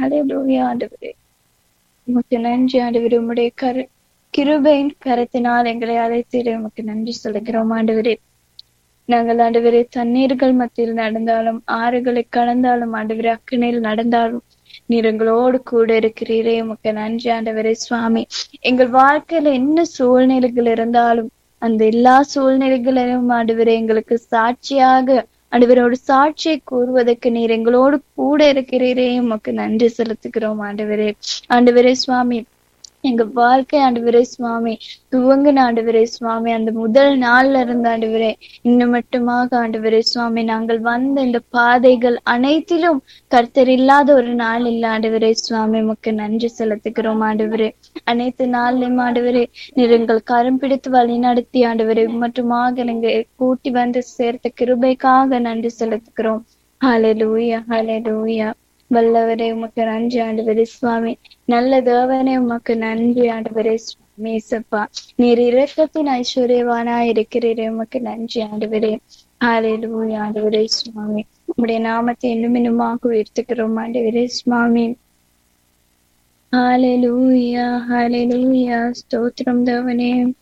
ஹalleluya ஆண்டவரே உமக்கு நன்றி ஆண்டவரே உம்முடைய கரு கிருபையின் கரத்தினால் எங்களை அழைத்திட உமக்கு நன்றி சொல்லுகிறோம் ஆண்டவரே நாங்கள் ஆண்டவரே தண்ணீர்கள் மத்தியில் நடந்தாலும் ஆறுகளை கடந்தாலும் ஆண்டவரே அக்கனையில் நடந்தாலும் நீர் எங்களோடு கூட இருக்கிறீரே உமக்கு நன்றி ஆண்டவரே சுவாமி எங்கள் வாழ்க்கையில என்ன சூழ்நிலைகள் இருந்தாலும் அந்த எல்லா சூழ்நிலைகளிலும் ஆண்டவரே எங்களுக்கு சாட்சியாக ஆண்டவரோட சாட்சியை கூறுவதற்கு நீர் எங்களோடு கூட இருக்கிறீரே உமக்கு நன்றி செலுத்துகிறோம் ஆண்டவரே ஆண்டவரே சுவாமி எங்க வாழ்க்கை ஆண்டவரே சுவாமி துவங்கின ஆண்டவரே சுவாமி அந்த முதல் நாள்ல இருந்த ஆண்டவரே இன்னும் மட்டுமாக ஆண்டவரே சுவாமி நாங்கள் வந்த இந்த பாதைகள் அனைத்திலும் கர்த்தர் இல்லாத ஒரு நாள் இல்ல ஆண்டவரே சுவாமி உமக்கு நன்றி செலுத்துகிறோம் ஆண்டவரே அனைத்து நாளிலும் ஆண்டவரே நீர் எங்கள் கரம் பிடித்து வழி நடத்தி ஆண்டவரே மட்டுமாக நீங்க கூட்டி வந்து சேர்த்த கிருபைக்காக நன்றி செலுத்துகிறோம் ஹalleluya ஹalleluya வல்லவரே உமக்கு நன்றி ஆண்டவரே சுவாமி நல்ல தேவனே உமக்கு நன்றி ஆண்டவரே சுவாமி சப்பா நீர் இரக்கத்தின் ஐஸ்வர்யவானா இருக்கிறீரே உமக்கு நன்றி ஆண்டவரே ஹalleluya ஆண்டவரே சுவாமி உம்முடைய நாமத்தை இன்னும் இன்னுமாக உயர்த்துகிறோம் ஆண்டவரே சுவாமி ஹalleluya ஹalleluya ஸ்தோத்திரம் தேவனே